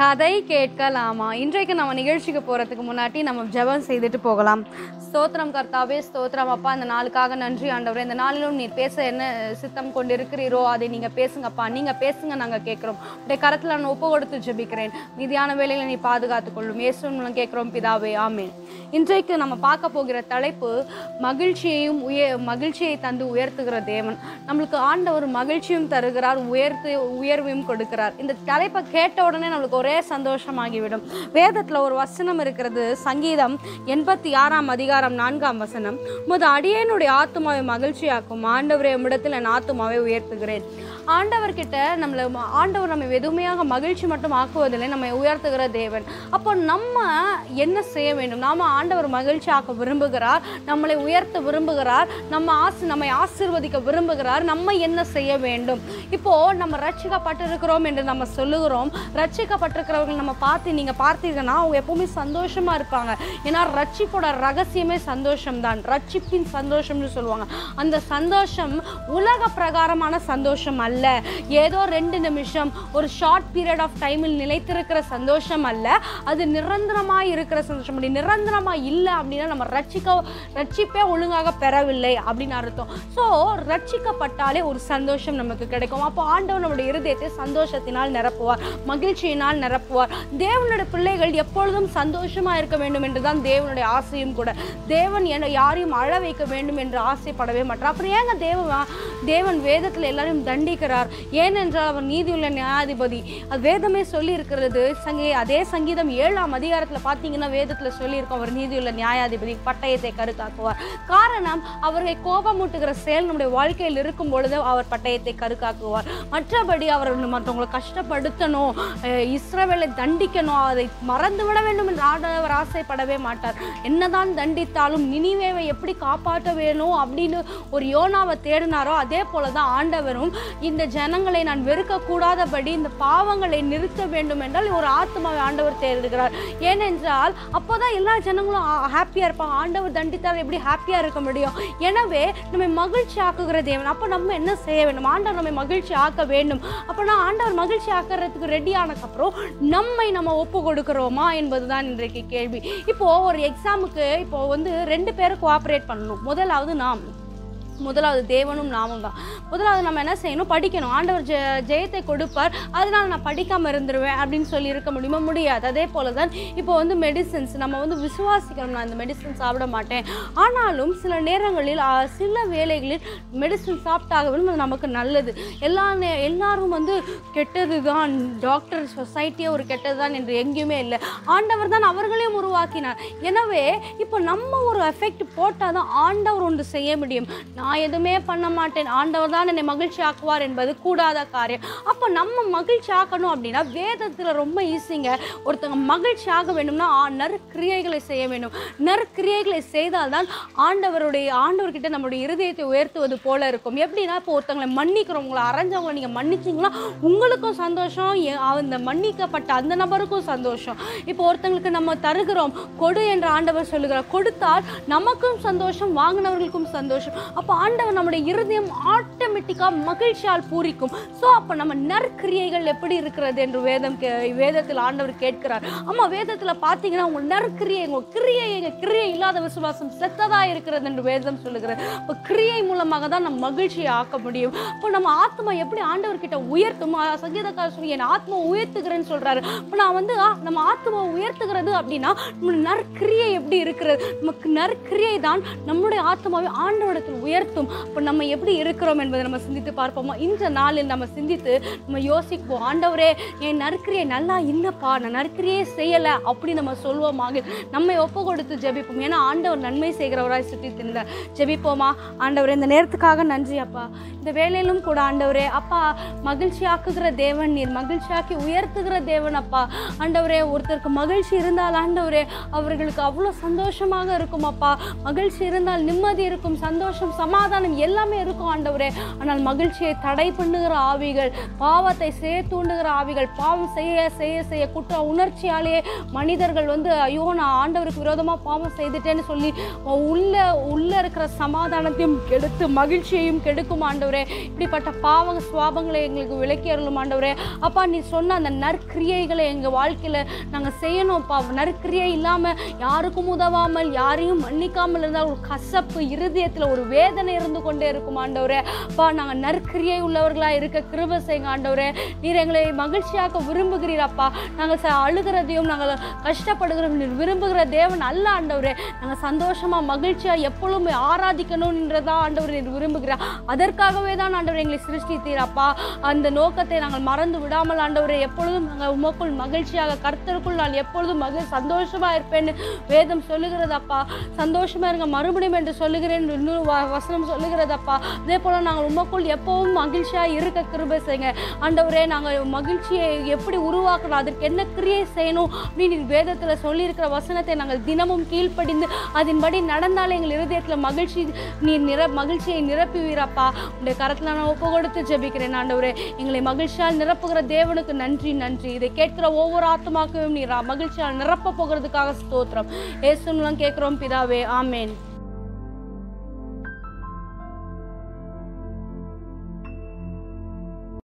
கதை கேட்கலாமா இன்றைக்கு நம்ம நிகழ்ச்சிக்கு போகிறதுக்கு முன்னாடி நம்ம ஜெபம் செய்துட்டு போகலாம் ஸ்தோத்திரம் கர்த்தாவே ஸ்தோத்திரம் அப்பா இந்த நாளுக்காக நன்றி ஆண்டவரே இந்த நாளிலும் நீர் பேச என்ன சித்தம் கொண்டு இருக்கிறீரோ அதை நீங்கள் பேசுங்கப்பா நீங்கள் பேசுங்க நாங்கள் கேட்குறோம் உடைய கரத்தில் நான் ஒப்பு கொடுத்து ஜெபிக்கிறேன் மீதியான வேலையில் நீ பாதுகாத்துக் கொள்ளும் இயேசுவின் மூலம் கேட்குறோம் பிதாவே ஆமென் இன்றைக்கு நம்ம பார்க்க போகிற தலைப்பு மகிழ்ச்சியையும் உய மகிழ்ச்சியை தந்து உயர்த்துகிற தேவன் நம்மளுக்கு ஆண்டவர் மகிழ்ச்சியும் தருகிறார் உயர்த்து உயர்வையும் கொடுக்கிறார் இந்த தலைப்பை கேட்ட உடனே நம்மளுக்கு ஒரே சந்தோஷமாகிவிடும் வேதத்தில் ஒரு வசனம் இருக்கிறது சங்கீதம் எண்பத்தி ஆறாம் அதிகாரம் நான்காம் வசனம் முத அடியேனுடைய ஆத்துமாவை மகிழ்ச்சியாக்கும் ஆண்டவரே உம்மிடத்தில் என் ஆத்துமாவை உயர்த்துகிறேன் ஆண்டவர்கிட்ட நம்மளை ம- ஆண்டவர் நம்ம எதுவுமையாக மகிழ்ச்சி மட்டும் ஆக்குவதில்லை நம்மை உயர்த்துகிற தேவன் அப்போ நம்ம என்ன செய்ய வேண்டும் நாம ஆண்டவர் மகிழ்ச்சி ஆக்க விரும்புகிறார் நம்மளை உயர்த்த விரும்புகிறார் நம்ம ஆசி நம்மை ஆசீர்வதிக்க விரும்புகிறார் நம்ம என்ன செய்ய வேண்டும் இப்போ நம்ம ரட்சிக்கப்பட்டிருக்கிறோம் என்று நம்ம சொல்லுகிறோம் ரட்சிக்கப்பட்டிருக்கிறவர்கள் நம்ம பார்த்து நீங்க பார்த்தீங்கன்னா அவங்க எப்பவுமே சந்தோஷமா இருப்பாங்க ஏன்னா ரட்சிப்போட ரகசியமே சந்தோஷம்தான் ரட்சிப்பின் சந்தோஷம்னு சொல்லுவாங்க அந்த சந்தோஷம் உலக பிரகாரமான சந்தோஷம் அல்ல ஏதோ ரெண்டு நிமிஷம் ஒரு ஷார்ட் பீரியட் ஆஃப் டைமில் நிலைத்திருக்கிற சந்தோஷம் அல்ல அது நிரந்தரமாக இருக்கிற சந்தோஷம் அப்படி நிரந்தரமாக இல்லை அப்படின்னா நம்ம ரட்சிக்க ரட்சிப்பே ஒழுங்காக பெறவில்லை அப்படின்னு அர்த்தம் ஸோ ரட்சிக்கப்பட்டாலே ஒரு சந்தோஷம் நமக்கு கிடைக்கும் அப்போ ஆண்டவர் நம்முடைய இருதயத்தை சந்தோஷத்தினால் நிரப்புவார் மகிழ்ச்சியினால் நிரப்புவார் தேவனுடைய பிள்ளைகள் எப்பொழுதும் சந்தோஷமா இருக்க வேண்டும் என்றுதான் தேவனுடைய ஆசையும் கூட தேவன் என்ன யாரையும் அழ வைக்க வேண்டும் என்று ஆசைப்படவே மாட்டார் அப்புறம் ஏங்க தேவன் தேவன் வேதத்தில் எல்லாரையும் தண்டிக்கிறார் ஏனென்றால் அவர் நீதியுள்ள நியாயாதிபதி அது வேதமே சொல்லி இருக்கிறது சங்கே அதே சங்கீதம் ஏழாம் அதிகாரத்தில் பார்த்தீங்கன்னா வேதத்தில் சொல்லியிருக்கோம் அவர் நீதியுள்ள நியாயாதிபதி பட்டயத்தை கருக்காக்குவார் காரணம் அவரை கோபமூட்டுகிற செயல் நம்முடைய வாழ்க்கையில் இருக்கும் பொழுது அவர் பட்டயத்தை கருக்காக்குவார் மற்றபடி அவர் மற்றவங்களை கஷ்டப்படுத்தணும் அஹ் இஸ்ரவேலை தண்டிக்கணும் அதை மறந்து விட வேண்டும் என்று ஆண்டவர் ஆசைப்படவே மாட்டார் என்னதான் தண்டித்தாலும் நினிவேவை எப்படி காப்பாற்ற வேணும் அப்படின்னு ஒரு யோனாவை தேடினாரோ அதே போல தான் ஆண்டவரும் இந்த ஜனங்களை நான் வெறுக்க கூடாதபடி இந்த பாவங்களை நிறுத்த வேண்டும் என்றால் ஒரு ஆத்மாவை ஆண்டவர் தேடுகிறார் ஏனென்றால் அப்போதான் எல்லா ஜனங்களும் ஹாப்பியாக இருப்பாங்க ஆண்டவர் தண்டித்தால் எப்படி ஹாப்பியாக இருக்க முடியும் எனவே நம்மை மகிழ்ச்சி ஆக்குகிற தேவன் அப்போ நம்ம என்ன செய்ய வேண்டும் ஆண்டவர் நம்மை மகிழ்ச்சி ஆக்க வேண்டும் அப்போனா ஆண்டவர் மகிழ்ச்சி ஆக்கிறதுக்கு ரெடி ஆனதுக்கப்புறம் நம்மை நம்ம ஒப்பு கொடுக்கிறோமா என்பதுதான் இன்றைக்கு கேள்வி இப்போ ஒரு எக்ஸாமுக்கு இப்போ வந்து ரெண்டு பேரும் கோஆப்ரேட் பண்ணணும் முதலாவது நாம் முதலாவது தேவனும் நாமும் தான் முதலாவது நம்ம என்ன செய்யணும் படிக்கணும் ஆண்டவர் ஜெ ஜெயத்தை கொடுப்பார் அதனால நான் படிக்காமல் இருந்துருவேன் அப்படின்னு சொல்லி இருக்க முடியுமா முடியாது அதே போல தான் இப்போ வந்து மெடிசின்ஸ் நம்ம வந்து விசுவாசிக்கிறோம் நான் இந்த மெடிசன் சாப்பிட மாட்டேன் ஆனாலும் சில நேரங்களில் ஆ, சில வேளைகளில் மெடிசன் சாப்பிட்டாக வேண்டும் அது நமக்கு நல்லது எல்லா நே- எல்லாரும் வந்து கெட்டது தான் டாக்டர் சொசைட்டியே ஒரு கெட்டது தான் என்று எங்கேயுமே இல்லை ஆண்டவர் தான் அவர்களையும் உருவாக்கினார் எனவே இப்போ நம்ம ஒரு எஃபெக்ட் போட்டால் தான் ஆண்டவர் ஒன்று செய்ய முடியும் நான் எதுவுமே பண்ண மாட்டேன் ஆண்டவர் தான் என்னை மகிழ்ச்சி ஆக்குவார் என்பது கூடாத காரியம் அப்போ நம்ம மகிழ்ச்சி ஆக்கணும் அப்படின்னா வேதத்தில் ரொம்ப ஈஸிங்க ஒருத்தங்க மகிழ்ச்சி ஆக வேண்டும்னா ஆ, நற்கிரியைகளை செய்ய வேண்டும் நற்கிரியைகளை செய்தால்தான் ஆண்டவருடைய ஆண்டவர்கிட்ட நம்மளுடைய இருதயத்தை உயர்த்துவது போல இருக்கும் எப்படின்னா இப்போ ஒருத்தங்களை மன்னிக்கிறவங்களை அரைஞ்சவங்களை நீங்கள் மன்னிச்சிங்கன்னா உங்களுக்கும் சந்தோஷம் எ- அந்த மன்னிக்கப்பட்ட அந்த நபருக்கும் சந்தோஷம் இப்போ ஒருத்தங்களுக்கு நம்ம தருகிறோம் கொடு என்று ஆண்டவர் சொல்லுகிறார் கொடுத்தால் நமக்கும் சந்தோஷம் வாங்கினவர்களுக்கும் சந்தோஷம் அப்போ ஆண்டவர் நம்முடைய இருதயம் ஆட்டோமேட்டிக்காக மகிழ்ச்சியால் பூரிக்கும் ஸோ அப்போ நம்ம நற்கிரியைகள் எப்படி இருக்கிறது என்று வேதம் கே வேதத்தில் ஆண்டவர் கேட்கிறார் ஆமாம் வேதத்தில் பார்த்தீங்கன்னா உங்கள் நற்கிரியை உங்கள் கிரியை எங்கள் கிரியை இல்லாத விசுவாசம் செத்ததாக இருக்கிறது என்று வேதம் சொல்லுகிறது இப்போ கிரியை மூலமாக தான் நம்ம மகிழ்ச்சியை ஆக்க முடியும் இப்போ நம்ம ஆத்மா எப்படி ஆண்டவர்கிட்ட உயர்த்தும் ஆ, சங்கீதக்காரர் சொல்லி என் ஆத்மா உயர்த்துகிறேன்னு சொல்றாரு இப்போ நான் வந்து ஆ, நம்ம ஆத்மா உயர்த்துகிறது அப்படின்னா நம்ம நற்கிரியை எப்படி இருக்கிறது நமக்கு நற்கிரியை தான் நம்முடைய ஆத்மாவை ஆண்டவரிடத்தில் உயர்த்தும் இப்போ நம்ம எப்படி இருக்கிறோம் என்பதை நம்ம சிந்தித்து பார்ப்போமா இந்த நாளில் நம்ம சிந்தித்து நம்ம யோசிப்போம் ஆண்டவரே என் நற்கிரியை நல்லா இல்லைப்பா நான் நற்கிரியே செய்யலை அப்படி நம்ம சொல்வோமாக நம்மை ஒப்பு கொடுத்து ஜெபிப்போம் ஏன்னா ஆண்டவர் நன்மை செய்கிறவராய் சுற்றி திரிந்தார் ஜெபிப்போமா ஆண்டவரே இந்த நேரத்துக்காக நன்றி அப்பா இந்த வேலையிலும் கூட ஆண்டவரே அப்பா மகிழ்ச்சியாக்குகிற தேவன் நீர் மகிழ்ச்சியாக்கி உயர்த்துகிற தேவன் அப்பா ஆண்டவரே ஒருத்தருக்கு மகிழ்ச்சி இருந்தால் ஆண்டவரே அவர்களுக்கு அவ்வளோ சந்தோஷமாக இருக்கும் அப்பா மகிழ்ச்சி இருந்தால் நிம்மதி இருக்கும் சந்தோஷம் சமா சமாதானம் எல்லாமே இருக்கும் ஆண்டவரே ஆனால் மகிழ்ச்சியை தடை பண்ணுகிற ஆவிகள் பாவத்தை சேர்த்தூண்டுகிற ஆவிகள் பாவம் செய்ய செய்ய செய்ய குற்ற உணர்ச்சியாலேயே மனிதர்கள் வந்து ஐயோ நான் ஆண்டவருக்கு விரோதமாக பாவம் செய்துட்டேன்னு சொல்லி உள்ள உள்ள இருக்கிற சமாதானத்தையும் கெடுத்து மகிழ்ச்சியையும் கெடுக்கும் ஆண்டவரே இப்படிப்பட்ட பாவ சுவாபங்களை எங்களுக்கு விலக்கி அருளும் ஆண்டவரே அப்பா நீ சொன்ன அந்த நற்கிரியைகளை எங்கள் வாழ்க்கையில் நாங்கள் செய்யணும்ப்பா நற்கிரியை இல்லாமல் யாருக்கும் உதவாமல் யாரையும் மன்னிக்காமல் இருந்தால் ஒரு கசப்பு இருதயத்தில் ஒரு வேதனை இருந்து கொண்டே இருக்கும் ஆண்டவரே அப்பா நாங்கள் நற்கிரியை உள்ளவர்களாக இருக்க கிருப செய்யுங்க ஆண்டவரே நீர் எங்களை மகிழ்ச்சியாக்க விரும்புகிறீரப்பா நாங்கள் ச அழுகிறதையும் நாங்கள் கஷ்டப்படுகிறோம் நீர் விரும்புகிற தேவன் அல்ல ஆண்டவரே நாங்கள் சந்தோஷமாக மகிழ்ச்சியாக எப்பொழுதும் ஆராதிக்கணும்ன்றதா ஆண்டவர் நீர் விரும்புகிறார் அதற்காகவே தான் ஆண்டவர் எங்களை சிருஷ்டித்தீரப்பா அந்த நோக்கத்தை நாங்கள் மறந்து விடாமல் ஆண்டவரே எப்பொழுதும் நாங்கள் உமக்குள் மகிழ்ச்சியாக கர்த்தருக்குள் நான் எப்பொழுதும் மகிழ் சந்தோஷமாக இருப்பேன்னு வேதம் சொல்லுகிறதப்பா சந்தோஷமாக இருங்க மறுபடியும் என்று சொல்லுகிறேன் என்று இன்னொரு வ- வசனம் சொல்லுகிறதப்பா அதே போல் நாங்கள் உமக்குள் எப்பவும் மகிழ்ச்சியாக இருக்க கிருபை செய்யுங்க ஆண்டவரே நாங்கள் மகிழ்ச்சியை எப்படி உருவாக்கணும் அதற்கு என்ன கிரியை செய்யணும் அப்படின்னு நீர் வேதத்தில் சொல்லியிருக்கிற வசனத்தை நாங்கள் தினமும் கீழ்ப்படிந்து அதன்படி நடந்தாலே எங்கள் இருதயத்தில் மகிழ்ச்சி நீ நிர மகிழ்ச்சியை நிரப்புவீரப்பா உடைய கரத்தில் நான் ஒப்பு கொடுத்து ஜெபிக்கிறேன் ஆண்டவரே எங்களை மகிழ்ச்சியால் நிரப்புகிற தேவனுக்கு நன்றி நன்றி இதை கேட்கிற ஒவ்வொரு ஆத்மாக்கையும் நீர் மகிழ்ச்சியால் நிரப்ப போகிறதுக்காக ஸ்தோத்திரம் ஏசுலாம் கேட்குறோம் பிதாவே ஆமேன்